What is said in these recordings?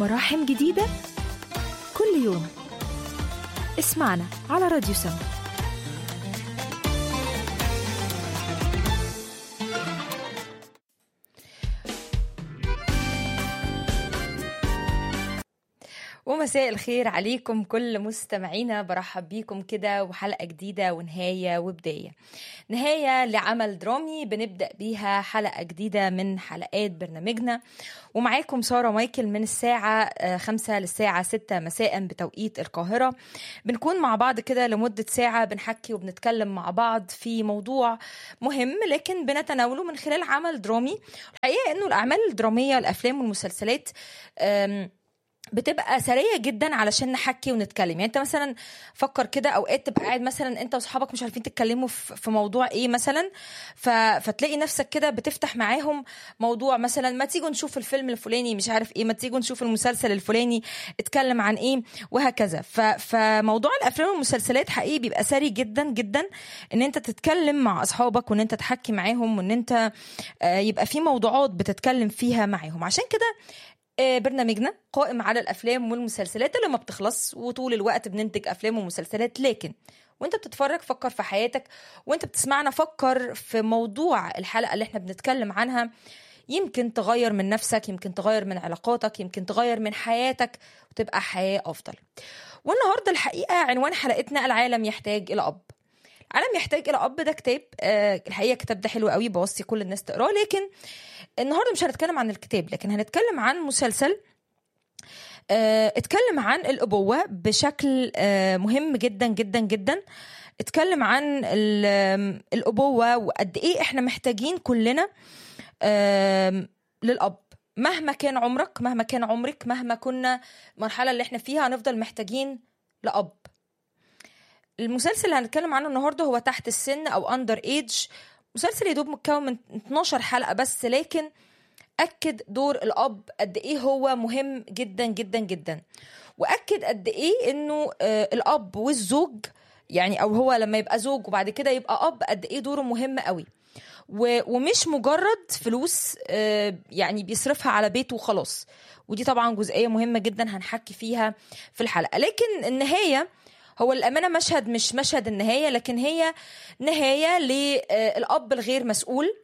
مراحم جديدة كل يوم اسمعنا على راديو سما ومساء الخير عليكم كل مستمعينا برحب بيكم كده وحلقة جديدة ونهاية وبداية نهاية لعمل درامي بنبدأ بيها حلقة جديدة من حلقات برنامجنا ومعاكم سارة مايكل من الساعة آه، خمسة للساعة ستة مساء بتوقيت القاهرة بنكون مع بعض كده لمدة ساعة بنحكي وبنتكلم مع بعض في موضوع مهم لكن بنتناوله من خلال عمل درامي الحقيقة انه الأعمال الدرامية الأفلام والمسلسلات آم، بتبقى سرية جدا علشان نحكي ونتكلم يعني انت مثلا فكر كده اوقات تبقى قاعد مثلا انت واصحابك مش عارفين تتكلموا في في موضوع ايه مثلا ف... فتلاقي نفسك كده بتفتح معاهم موضوع مثلا ما تيجوا نشوف الفيلم الفلاني مش عارف ايه ما تيجوا نشوف المسلسل الفلاني اتكلم عن ايه وهكذا ف... فموضوع الافلام والمسلسلات حقيقي بيبقى سري جدا جدا ان انت تتكلم مع اصحابك وان انت تحكي معاهم وان انت آه، يبقى في موضوعات بتتكلم فيها معاهم عشان كده آه، برنامجنا قائم على الافلام والمسلسلات اللي ما بتخلص وطول الوقت بننتج افلام ومسلسلات لكن وانت بتتفرج فكر في حياتك وانت بتسمعنا فكر في موضوع الحلقه اللي احنا بنتكلم عنها يمكن تغير من نفسك يمكن تغير من علاقاتك يمكن تغير من حياتك وتبقى حياه افضل والنهارده الحقيقه عنوان حلقتنا العالم يحتاج الى اب العالم يحتاج الى اب ده كتاب آه، الحقيقه الكتاب ده حلو قوي بوصي كل الناس تقراه لكن النهارده مش هنتكلم عن الكتاب لكن هنتكلم عن مسلسل آه، اتكلم عن الابوه بشكل آه، مهم جدا جدا جدا اتكلم عن ال- آم، الابوه وقد ايه احنا محتاجين كلنا آم، للاب مهما كان عمرك مهما كان عمرك مهما كنا المرحله اللي احنا فيها هنفضل محتاجين لاب المسلسل اللي هنتكلم عنه النهارده هو تحت السن او اندر ايج مسلسل يدوب متكون من 12 حلقه بس لكن اكد دور الاب قد ايه هو مهم جدا جدا جدا واكد قد ايه انه آه، الاب والزوج يعني او هو لما يبقى زوج وبعد كده يبقى اب قد ايه دوره مهم قوي و- ومش مجرد فلوس آه، يعني بيصرفها على بيته وخلاص ودي طبعا جزئيه مهمه جدا هنحكي فيها في الحلقه لكن النهايه هو الامانه مشهد مش مشهد النهايه لكن هي نهايه للاب الغير مسؤول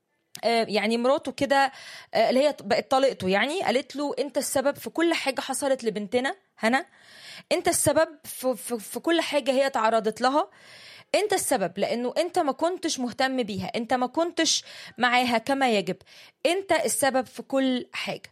آه، يعني مراته كده آه، اللي هي بقت طليقته يعني قالت له انت السبب في كل حاجه حصلت لبنتنا هنا انت السبب في, في, في كل حاجه هي تعرضت لها انت السبب لانه انت ما كنتش مهتم بيها انت ما كنتش معاها كما يجب انت السبب في كل حاجه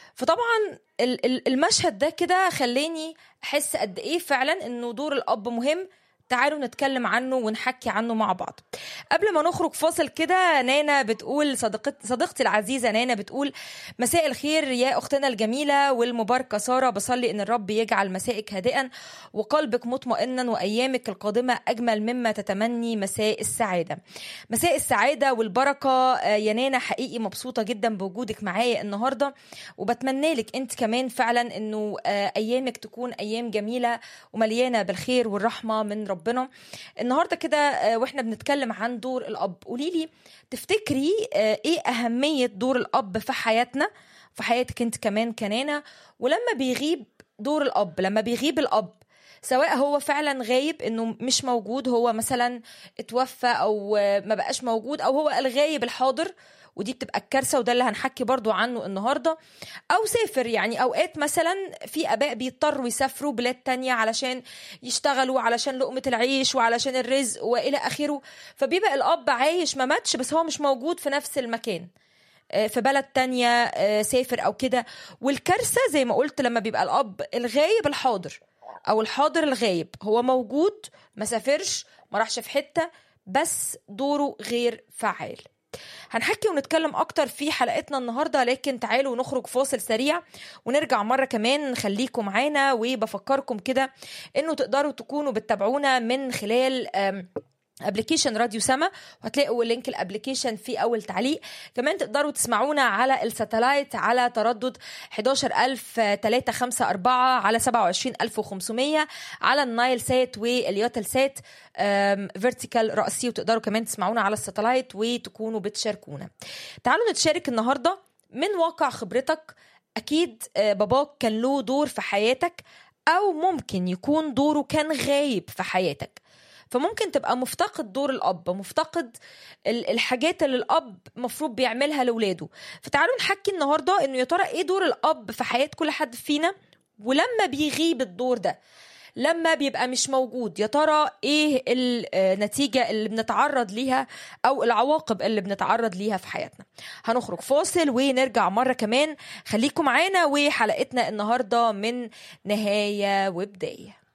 فطبعا ال- ال- المشهد ده كده خلاني احس قد ايه فعلا انه دور الاب مهم تعالوا نتكلم عنه ونحكي عنه مع بعض قبل ما نخرج فاصل كده نانا بتقول صديقت صديقتي العزيزة نانا بتقول مساء الخير يا أختنا الجميلة والمباركة سارة بصلي إن الرب يجعل مسائك هادئا وقلبك مطمئنا وأيامك القادمة أجمل مما تتمني مساء السعادة مساء السعادة والبركة آه، يا نانا حقيقي مبسوطة جدا بوجودك معايا النهاردة وبتمنى لك أنت كمان فعلا إنه آه، أيامك تكون أيام جميلة ومليانة بالخير والرحمة من ربنا النهاردة كده آه، وإحنا بنتكلم عن دور الأب قولي لي تفتكري آه، إيه أهمية دور الأب في حياتنا في حياتك أنت كمان كنانة ولما بيغيب دور الأب لما بيغيب الأب سواء هو فعلا غايب انه مش موجود هو مثلا اتوفى او آه، ما بقاش موجود او هو الغايب الحاضر ودي بتبقى الكارثه وده اللي هنحكي برضو عنه النهارده او سافر يعني اوقات مثلا في اباء بيضطروا يسافروا بلاد تانية علشان يشتغلوا علشان لقمه العيش وعلشان الرزق والى اخره فبيبقى الاب عايش ما ماتش بس هو مش موجود في نفس المكان آه، في بلد تانية آه، سافر او كده والكارثه زي ما قلت لما بيبقى الاب الغايب الحاضر او الحاضر الغايب هو موجود ما سافرش ما راحش في حته بس دوره غير فعال هنحكي ونتكلم اكتر في حلقتنا النهارده لكن تعالوا نخرج فاصل سريع ونرجع مره كمان خليكم معانا وبفكركم كده انه تقدروا تكونوا بتتابعونا من خلال أم ابلكيشن راديو سما وهتلاقوا لينك الابلكيشن في اول تعليق كمان تقدروا تسمعونا على الساتلايت على تردد 11354 على 27500 على النايل سات واليوتل سات فيرتيكال رأسي وتقدروا كمان تسمعونا على الساتلايت وتكونوا بتشاركونا تعالوا نتشارك النهارده من واقع خبرتك اكيد آه، باباك كان له دور في حياتك او ممكن يكون دوره كان غايب في حياتك فممكن تبقى مفتقد دور الاب مفتقد ال- الحاجات اللي الاب مفروض بيعملها لاولاده فتعالوا نحكي النهارده انه يا ترى ايه دور الاب في حياه كل حد فينا ولما بيغيب الدور ده لما بيبقى مش موجود يا ترى ايه النتيجة اللي بنتعرض ليها او العواقب اللي بنتعرض ليها في حياتنا هنخرج فاصل ونرجع مرة كمان خليكم معانا وحلقتنا النهاردة من نهاية وبداية